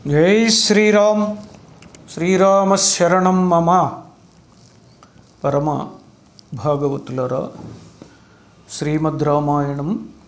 జై శ్రీరామ్ శ్రీరామ శరణం మమ పరమ భాగవతులరా శ్రీమద్ రామాయణం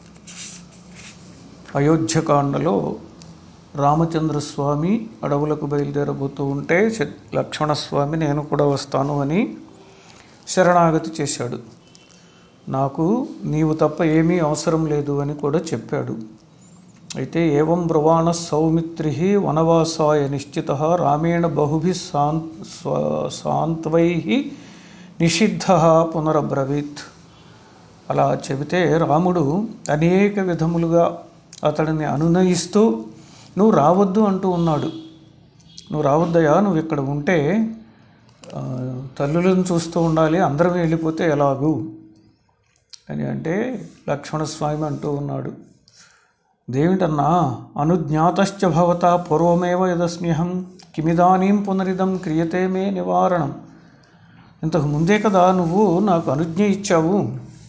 అయోధ్యకాండలో రామచంద్రస్వామి అడవులకు బయలుదేరబోతూ ఉంటే శ- లక్ష్మణస్వామి నేను కూడా వస్తాను అని శరణాగతి చేశాడు నాకు నీవు తప్ప ఏమీ అవసరం లేదు అని కూడా చెప్పాడు అయితే ఏవం బ్రువాణ సౌమిత్రి వనవాసాయ నిశ్చిత రామేణ బహుభి సాన్ స్వ- సాంత్వై నిషిద్ధ పునరబ్రవీత్ అలా చెబితే రాముడు అనేక విధములుగా అతడిని అనునయిస్తూ నువ్వు రావద్దు అంటూ ఉన్నాడు నువ్వు రావద్దయా నువ్వు ఇక్కడ ఉంటే ఆ, తల్లులను చూస్తూ ఉండాలి అందరం వెళ్ళిపోతే ఎలాగూ అని అంటే లక్ష్మణస్వామి అంటూ ఉన్నాడు దేమిటన్నా అనుజ్ఞాతశ్చ భవత పూర్వమేవ యదస్మ్యహం కిమిదానీం పునరిదం క్రియతే మే నివారణం ఇంతకు ముందే కదా నువ్వు నాకు అనుజ్ఞ ఇచ్చావు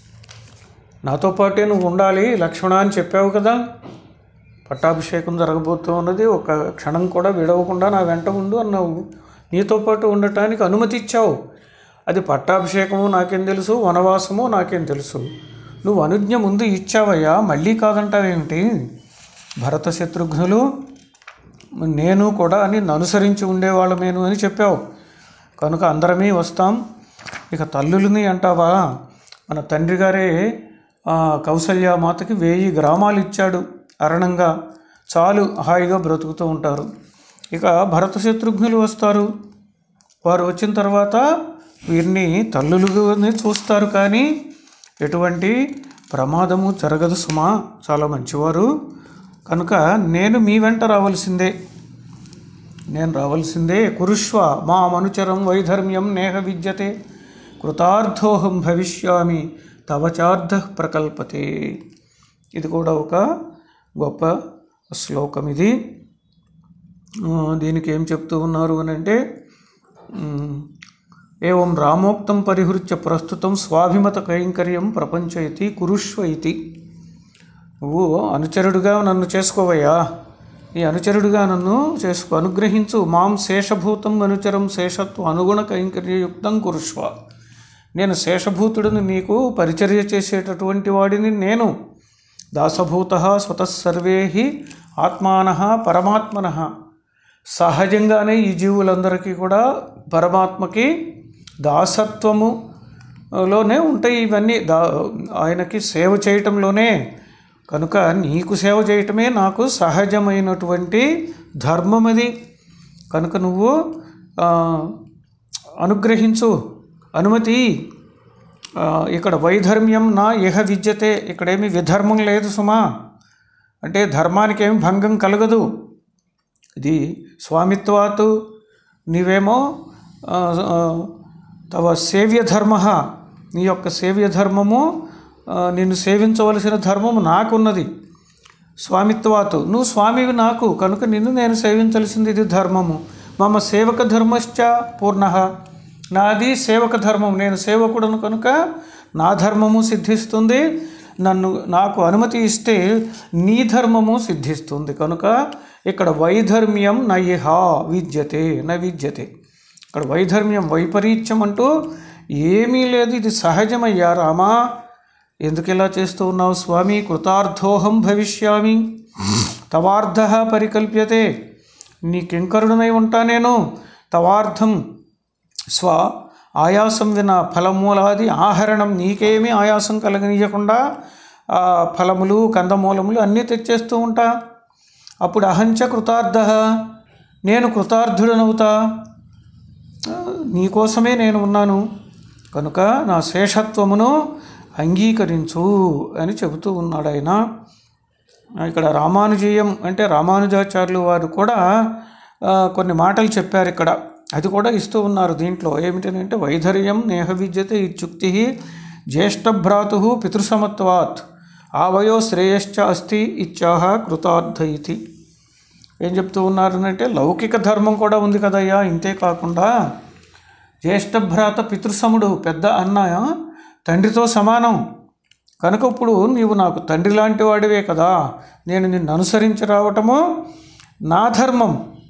నాతో పాటే నువ్వు ఉండాలి లక్ష్మణ అని చెప్పావు కదా పట్టాభిషేకం జరగబోతూ ఉన్నది ఒక క్షణం కూడా విడవకుండా నా వెంట ఉండు అన్నావు నీతో పాటు ఉండటానికి అనుమతి ఇచ్చావు అది పట్టాభిషేకము నాకేం తెలుసు వనవాసము నాకేం తెలుసు నువ్వు అనుజ్ఞ ముందు ఇచ్చావయ్యా మళ్ళీ కాదంటావేమిటి భరత శత్రుఘ్నులు నేను కూడా నిన్ను అనుసరించి ఉండేవాళ్ళమేను అని చెప్పావు కనుక అందరమే వస్తాం ఇక తల్లులని అంటావా మన తండ్రి గారే ఆ, కౌసల్య మాతకి వెయ్యి గ్రామాలు ఇచ్చాడు అరణంగా చాలు హాయిగా బ్రతుకుతూ ఉంటారు ఇక భరత శత్రుఘ్నులు వస్తారు వారు వచ్చిన తర్వాత వీరిని తల్లులుగానే చూస్తారు కానీ ఎటువంటి ప్రమాదము జరగదు సుమా చాలా మంచివారు కనుక నేను మీ వెంట రావలసిందే నేను రావలసిందే కురుష్వ మా అనుచరం వైధర్మ్యం నేహ విద్యతే కృతార్థోహం భవిష్యామి తవచార్థ ప్రకల్పతే ఇది కూడా ఒక గొప్ప శ్లోకం ఇది ఆ, దీనికి ఏం చెప్తూ ఉన్నారు అని అంటే ఉమ్, ఏవం రామోక్తం పరిహృత్య ప్రస్తుతం స్వాభిమత కైంకర్యం ప్రపంచ ఇతి కురుష్వ ఇతి నువ్వు అనుచరుడుగా నన్ను చేసుకోవయ్యా ఈ అనుచరుడుగా నన్ను చేసుకో అనుగ్రహించు మాం శేషభూతం అనుచరం శేషత్వ అనుగుణ కైంకర్యయుక్తం కురుష్వ నేను శేషభూతుడిని నీకు పరిచర్య చేసేటటువంటి వాడిని నేను దాసభూత స్వతఃసర్వే ఆత్మాన పరమాత్మన సహజంగానే ఈ జీవులందరికీ కూడా పరమాత్మకి దాసత్వము లోనే ఉంటాయి ఇవన్నీ దా ఆయనకి సేవ చేయటంలోనే కనుక నీకు సేవ చేయటమే నాకు సహజమైనటువంటి ధర్మం అది కనుక నువ్వు ఆ, అనుగ్రహించు అనుమతి ఆ, ఇక్కడ వైధర్మ్యం నా ఇహ విద్యతే ఇక్కడేమి విధర్మం లేదు సుమా అంటే ధర్మానికి ఏమి భంగం కలగదు ఇది స్వామిత్వాతు నీవేమో ఆ, ఆ, తవ సేవ్య ధర్మ నీ యొక్క సేవ్య ధర్మము ఆ, నిన్ను సేవించవలసిన ధర్మము నాకున్నది స్వామిత్వాతు నువ్వు స్వామివి నాకు కనుక నిన్ను నేను సేవించవలసింది ఇది ధర్మము మమ సేవక ధర్మశ్చ పూర్ణ నాది సేవక ధర్మం నేను సేవకుడను కనుక నా ధర్మము సిద్ధిస్తుంది నన్ను నాకు అనుమతి ఇస్తే నీ ధర్మము సిద్ధిస్తుంది కనుక ఇక్కడ వైధర్మ్యం నయిహ విద్యతే న విద్యతే ఇక్కడ వైధర్మ్యం వైపరీత్యం అంటూ ఏమీ లేదు ఇది సహజమయ్యా రామా ఎందుకు ఇలా చేస్తూ ఉన్నావు స్వామి కృతార్థోహం భవిష్యామి తవార్థ పరికల్ప్యతే నీ కింకరుడనై ఉంటా నేను తవార్థం స్వ ఆయాసం విన ఫలమూలాది ఆహరణం నీకేమీ ఆయాసం కలగనీయకుండా ఆ ఫలములు కందమూలములు అన్నీ తెచ్చేస్తూ ఉంటా అప్పుడు అహంచ కృతార్థ నేను కృతార్థుడనవుతా ఆ, నీకోసమే నేను ఉన్నాను కనుక నా శేషత్వమును అంగీకరించు అని చెబుతూ ఉన్నాడు ఆయన ఇక్కడ రామానుజీయం అంటే రామానుజాచార్యులు వారు కూడా ఆ, కొన్ని మాటలు చెప్పారు ఇక్కడ అది కూడా ఇస్తూ ఉన్నారు దీంట్లో ఏమిటంటే వైధర్యం నేహ విద్యతే ఇత్యుక్తి జ్యేష్ఠభ్రాతు పితృసమత్వాత్ ఆవయో శ్రేయశ్చ అస్తి ఇచ్చాహ కృతార్థ ఇతి ఏం చెప్తూ ఉన్నారనంటే లౌకిక ధర్మం కూడా ఉంది కదయ్యా ఇంతే కాకుండా జ్యేష్ఠభ్రాత పితృసముడు పెద్ద అన్న తండ్రితో సమానం కనుక ఇప్పుడు నీవు నాకు తండ్రి లాంటి వాడివే కదా నేను నిన్ను అనుసరించి రావటము నా ధర్మం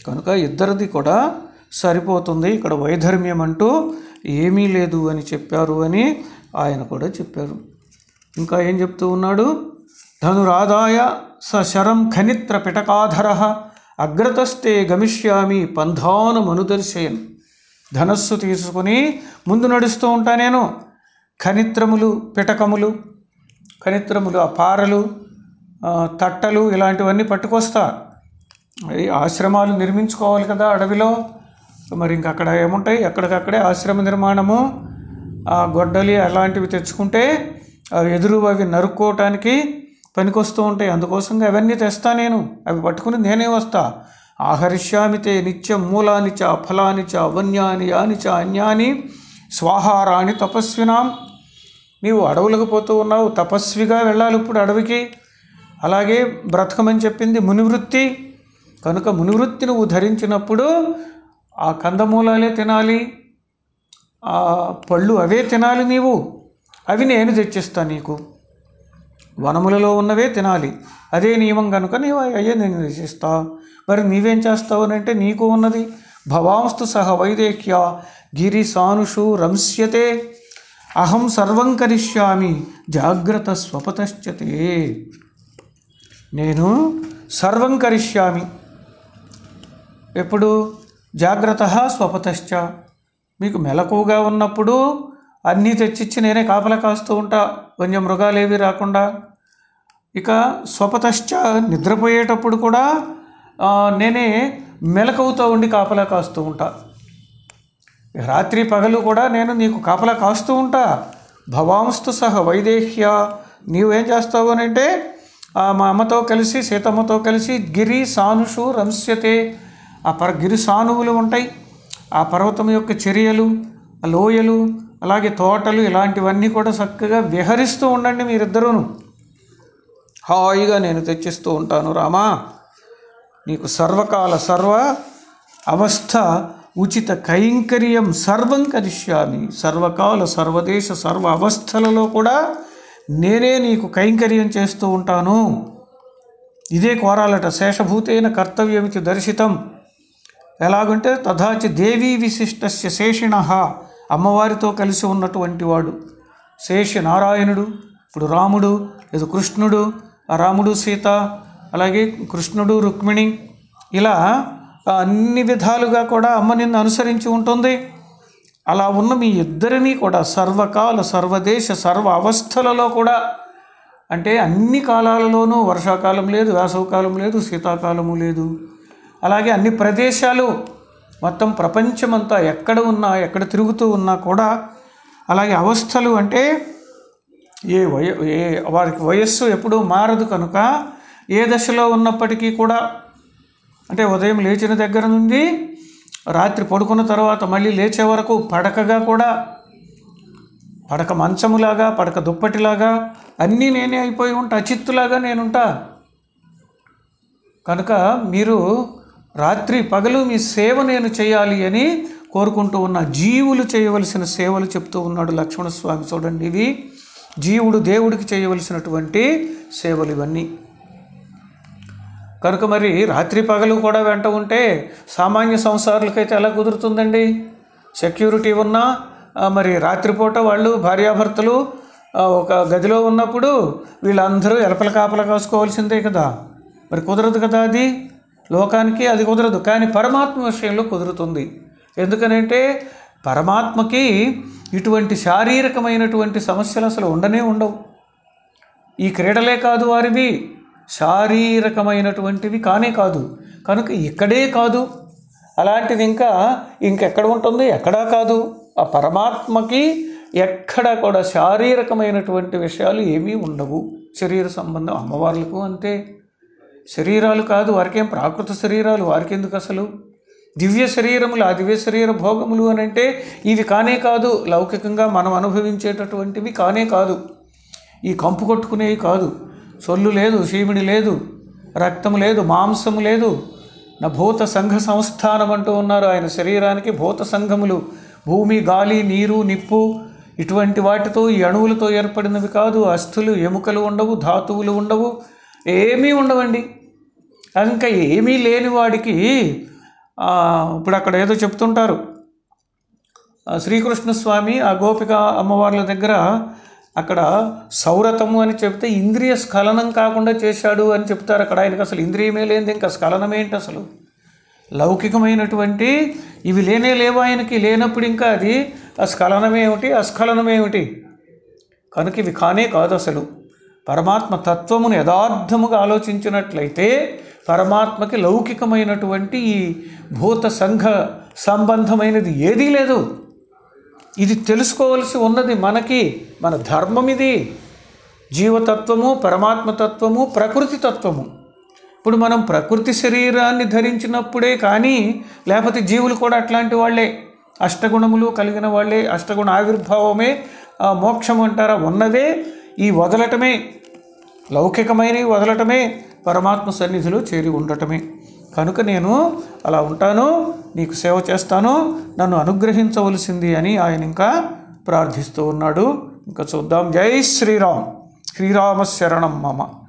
కనుక ఇద్దరిది కూడా సరిపోతుంది ఇక్కడ వైధర్మ్యం అంటూ ఏమీ లేదు అని చెప్పారు అని ఆయన కూడా చెప్పారు ఇంకా ఏం చెప్తూ ఉన్నాడు ధనురాదాయ స శరం ఖనిత్ర పిటకాధర అగ్రతస్తే గమిష్యామి పంధాను మనుదర్శయన్ ధనస్సు తీసుకుని ముందు నడుస్తూ ఉంటా నేను ఖనిత్రములు పిటకములు ఖనిత్రములు ఆ పారలు ఆ, తట్టలు ఇలాంటివన్నీ పట్టుకొస్తా మరి ఆశ్రమాలు నిర్మించుకోవాలి కదా అడవిలో మరి ఇంక అక్కడ ఏముంటాయి ఎక్కడికక్కడే ఆశ్రమ నిర్మాణము ఆ గొడ్డలి అలాంటివి తెచ్చుకుంటే అవి ఎదురు అవి నరుక్కోవటానికి పనికొస్తూ ఉంటాయి అందుకోసంగా అవన్నీ తెస్తా నేను అవి పట్టుకుని నేనే వస్తా ఆహరిష్యామితే నిత్యం మూలాని చ ఫలాని చ అవన్యాని యాని చ అన్యాని స్వాహారాన్ని తపస్వినాం నీవు అడవులకు పోతూ ఉన్నావు తపస్విగా వెళ్ళాలి ఇప్పుడు అడవికి అలాగే బ్రతకమని చెప్పింది మునివృత్తి కనుక మునివృత్తి నువ్వు ధరించినప్పుడు ఆ కందమూలాలే తినాలి ఆ పళ్ళు అవే తినాలి నీవు అవి నేను తెచ్చిస్తా నీకు వనములలో ఉన్నవే తినాలి అదే నియమం కనుక నీవు అయ్యే నేను తెచ్చిస్తా మరి నీవేం చేస్తావు అని అంటే నీకు ఉన్నది భవాంస్తు సహ వైదేక్య గిరి సానుషు రంస్యతే అహం సర్వం కరిష్యామి జాగ్రత్త స్వపతశ్చతే నేను సర్వం కరిష్యామి ఎప్పుడు జాగ్రత్త స్వపతశ్చ మీకు మెలకువగా ఉన్నప్పుడు అన్నీ తెచ్చిచ్చి నేనే కాపలా కాస్తూ ఉంటా కొంచెం మృగాలేవి రాకుండా ఇక స్వపతశ్చ నిద్రపోయేటప్పుడు కూడా ఆ, నేనే మెలకువతో ఉండి కాపలా కాస్తూ ఉంటా రాత్రి పగలు కూడా నేను నీకు కాపలా కాస్తూ ఉంటా భవాంస్తు సహ వైదేహ్య నీవేం చేస్తావు అని అంటే ఆ, మా అమ్మతో కలిసి సీతమ్మతో కలిసి గిరి సానుషు రంస్యతే ఆ పర గిరి సానువులు ఉంటాయి ఆ పర్వతం యొక్క చర్యలు ఆ లోయలు అలాగే తోటలు ఇలాంటివన్నీ కూడా చక్కగా విహరిస్తూ ఉండండి మీరిద్దరూను హాయిగా నేను తెచ్చిస్తూ ఉంటాను రామా నీకు సర్వకాల సర్వ అవస్థ ఉచిత కైంకర్యం సర్వం కరిష్యామి సర్వకాల సర్వదేశ సర్వ అవస్థలలో కూడా నేనే నీకు కైంకర్యం చేస్తూ ఉంటాను ఇదే కోరాలట శేషభూతైన కర్తవ్యమితి దర్శితం ఎలాగంటే తథాచి దేవీ విశిష్టస్య శేషిణ అమ్మవారితో కలిసి ఉన్నటువంటి వాడు శేషి నారాయణుడు ఇప్పుడు రాముడు లేదా కృష్ణుడు ఆ రాముడు సీత అలాగే కృష్ణుడు రుక్మిణి ఇలా ఆ, అన్ని విధాలుగా కూడా అమ్మ నిన్ను అనుసరించి ఉంటుంది అలా ఉన్న మీ ఇద్దరినీ కూడా సర్వకాల సర్వదేశ సర్వ అవస్థలలో కూడా అంటే అన్ని కాలాలలోనూ వర్షాకాలం లేదు వేసవకాలం లేదు శీతాకాలము లేదు అలాగే అన్ని ప్రదేశాలు మొత్తం ప్రపంచమంతా ఎక్కడ ఉన్నా ఎక్కడ తిరుగుతూ ఉన్నా కూడా అలాగే అవస్థలు అంటే ఏ వయ ఏ వారికి వయస్సు ఎప్పుడూ మారదు కనుక ఏ దశలో ఉన్నప్పటికీ కూడా అంటే ఉదయం లేచిన దగ్గర నుండి రాత్రి పడుకున్న తర్వాత మళ్ళీ లేచే వరకు పడకగా కూడా పడక మంచములాగా పడక దుప్పటిలాగా అన్నీ నేనే అయిపోయి ఉంటా అచిత్తులాగా నేనుంటా కనుక మీరు రాత్రి పగలు మీ సేవ నేను చేయాలి అని కోరుకుంటూ ఉన్న జీవులు చేయవలసిన సేవలు చెప్తూ ఉన్నాడు లక్ష్మణస్వామి చూడండి ఇవి జీవుడు దేవుడికి చేయవలసినటువంటి సేవలు ఇవన్నీ కనుక మరి రాత్రి పగలు కూడా వెంట ఉంటే సామాన్య సంసారులకైతే ఎలా కుదురుతుందండి సెక్యూరిటీ ఉన్నా ఆ, మరి రాత్రిపూట వాళ్ళు భార్యాభర్తలు ఆ, ఒక గదిలో ఉన్నప్పుడు వీళ్ళందరూ ఎలపల కాపల కాసుకోవాల్సిందే కదా మరి కుదరదు కదా అది లోకానికి అది కుదరదు కానీ పరమాత్మ విషయంలో కుదురుతుంది ఎందుకనంటే పరమాత్మకి ఇటువంటి శారీరకమైనటువంటి సమస్యలు అసలు ఉండనే ఉండవు ఈ క్రీడలే కాదు వారివి శారీరకమైనటువంటివి కానే కాదు కనుక ఇక్కడే కాదు అలాంటిది ఇంకా ఇంకెక్కడ ఉంటుంది ఎక్కడా కాదు ఆ పరమాత్మకి ఎక్కడ కూడా శారీరకమైనటువంటి విషయాలు ఏమీ ఉండవు శరీర సంబంధం అమ్మవార్లకు అంతే శరీరాలు కాదు వారికేం ప్రాకృత శరీరాలు వారికి ఎందుకు అసలు దివ్య శరీరములు ఆ దివ్య శరీర భోగములు అని అంటే ఇవి కానే కాదు లౌకికంగా మనం అనుభవించేటటువంటివి కానే కాదు ఈ కంపు కొట్టుకునేవి కాదు సొల్లు లేదు చీమిడి లేదు రక్తం లేదు మాంసము లేదు నా భూత సంఘ సంస్థానం అంటూ ఉన్నారు ఆయన శరీరానికి భూత సంఘములు భూమి గాలి నీరు నిప్పు ఇటువంటి వాటితో ఈ అణువులతో ఏర్పడినవి కాదు అస్థులు ఎముకలు ఉండవు ధాతువులు ఉండవు ఏమీ ఉండవండి ఇంకా ఏమీ లేని వాడికి ఆ, ఇప్పుడు అక్కడ ఏదో చెప్తుంటారు ఆ శ్రీకృష్ణ స్వామి ఆ గోపిక అమ్మవార్ల దగ్గర అక్కడ సౌరతము అని చెప్తే ఇంద్రియ స్ఖలనం కాకుండా చేశాడు అని చెప్తారు అక్కడ ఆయనకు అసలు ఇంద్రియమే లేనిది ఇంకా స్ఖలనం ఏంటి అసలు లౌకికమైనటువంటి ఇవి లేనే లేవు ఆయనకి లేనప్పుడు ఇంకా అది ఆ స్ఖలనమేమిటి అస్ఖలనమేమిటి కనుక ఇవి కానే కాదు అసలు పరమాత్మ తత్వమును యథార్థముగా ఆలోచించినట్లయితే పరమాత్మకి లౌకికమైనటువంటి ఈ భూత సంఘ సంబంధమైనది ఏదీ లేదు ఇది తెలుసుకోవలసి ఉన్నది మనకి మన ధర్మం ఇది జీవతత్వము పరమాత్మతత్వము ప్రకృతి తత్వము ఇప్పుడు మనం ప్రకృతి శరీరాన్ని ధరించినప్పుడే కానీ లేకపోతే జీవులు కూడా అట్లాంటి వాళ్ళే అష్టగుణములు కలిగిన వాళ్ళే అష్టగుణ ఆవిర్భావమే ఆ మోక్షం అంటారా ఉన్నదే ఈ వదలటమే లౌకికమైనవి వదలటమే పరమాత్మ సన్నిధిలో చేరి ఉండటమే కనుక నేను అలా ఉంటాను నీకు సేవ చేస్తాను నన్ను అనుగ్రహించవలసింది అని ఆయన ఇంకా ప్రార్థిస్తూ ఉన్నాడు ఇంకా చూద్దాం జై శ్రీరామ్ శ్రీరామ శరణం మమ